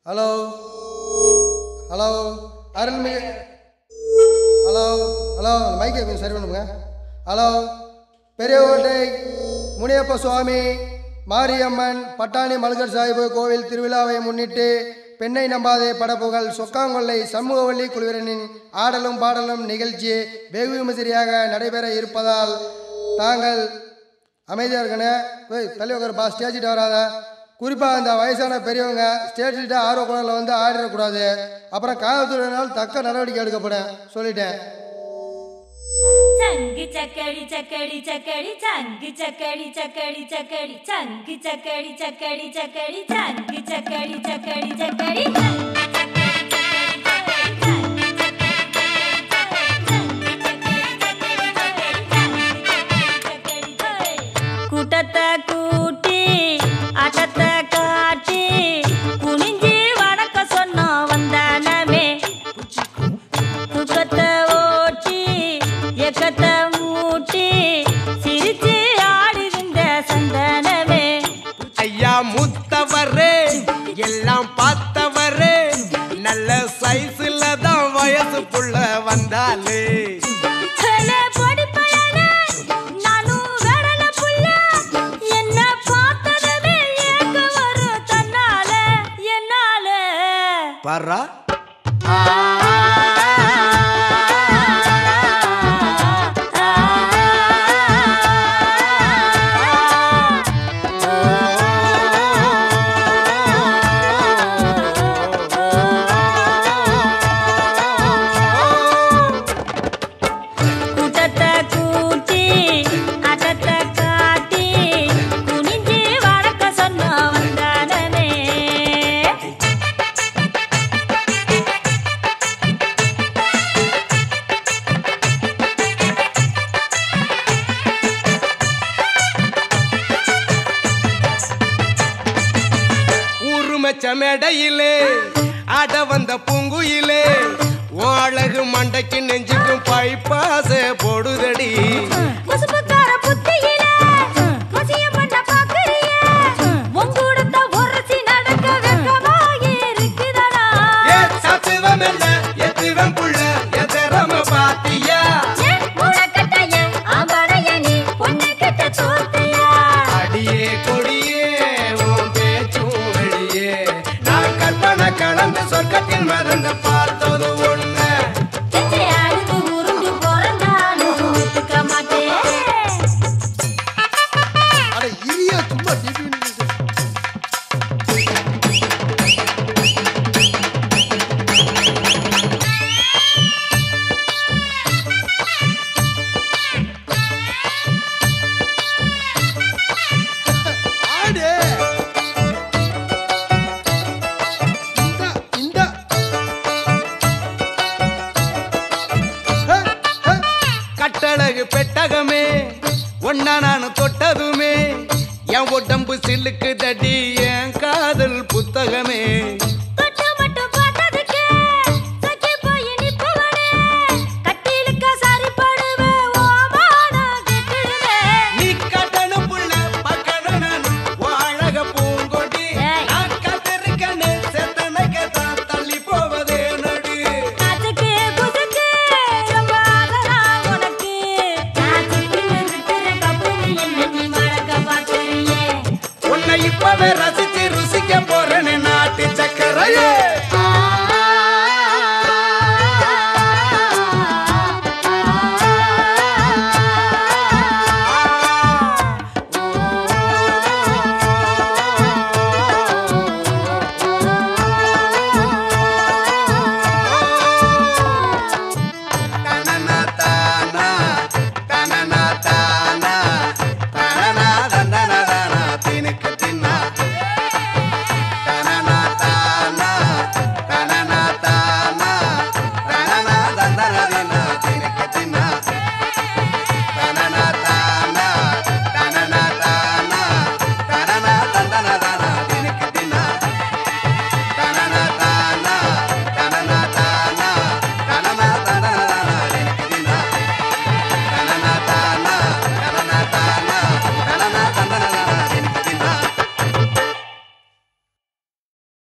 Hello hello அருள்மிகு hello hello மைக்கை கொஞ்சம் சரி பண்ணுங்க ஹலோ பெரியகோட்டை முனியப்ப சுவாமி மாரியம்மன் பட்டாணி மல்கர் சாஹிபு கோவில் திருவிழாவை முன்னிட்டு பெண்ணை நம்பாதே படப்புகள் சொக்காங்கொல்லை சண்முகவல்லி குழுவினரின் ஆடலும் பாடலும் நிகழ்ச்சி வெகு விமரிசையாக நடைபெற இருப்பதால் தாங்கள் அமைதியாக இருக்கணே போய் தள்ளி உட்காருப்பா ஸ்டேஜிட்ட வராத குறிப்பாக இந்த வயசான பெரியவங்க ஸ்டேஜிட்ட ஆர்வ குழந்தைல வந்து ஆடிடக்கூடாது அப்புறம் காவல்துறையினால் தக்க நடவடிக்கை எடுக்கப்படும் சொல்லிட்டேன் சங்கு சக்கடி சக்கடி சக்கடி சங்கு சக்கடி சக்கடி சக்கடி சங்கு சக்கடி சக்கடி சக்கடி சங்கு சக்கடி சக்கடி சக்கடி கூட்டத்தை கூட்டி அட்டத்தை காட்டி குனிஞ்சி வணக்க சொன்னோம் வந்தானமே துக்கத்தை ஓட்டி எக்கத்தை மூட்டி சிரிச்சு ஆடிருந்த சந்தனமே ஐயா மூத்தவரே எல்லாம் பார்த்தவரே நல்ல சைஸ்ல தான் வயசு புள்ள வந்தாலே ஹலே பொடி பயலே, நானும் வெடல புள்ள. என்ன பார்த்ததுமே ஏக்கம் வரும் தன்னால, என்னால. பரா கூட்டத்தை கூட்டி, அட்டத்தை காட்டி, குனிஞ்சு வணக்க சொன்னோம் வந்தானமே. ஊருமச்ச மேடையிலே ஆட வந்த பூங்குயிலே உன் அழகு மண்டைக்கு நெஞ்சுக்கும் பைப்பாச போடுதடி குசுப்புக்கார புத்தியிலே, வசியம் பண்ண பாக்குறியே. உன் கூடத்தான் உரசி நடக்க வெட்கமாகி இருக்குதடா. ஏ சத்துவம் இல்ல எத்துவம் புள்ள எதிரம பாத்தியா ஏன் முழக்கட்டைய, ஆம்படைய நீ பொண்ணு கிட்ட தோத்தையா? அடியே கொடியே உன் பேச்சும் வெளியே நான் கற்பனை கலந்து சொர்க்கத்தில் மறந்து பார்த்தது ஒண்ணு நெஞ்சை அழுது உருண்டு பொறந்தாலும் ஒத்துக்க மாட்டேன். அட இரியா சும்மா டிவி நிக்குது. ஆடு இந்த இந்த ஹே, ஹே. கட்டழகு பெட்டகமே ஒன்னா நான் தொட்டதுமே என் உடம்பு சிலுக்கு தடி என் காதல் புத்தகமே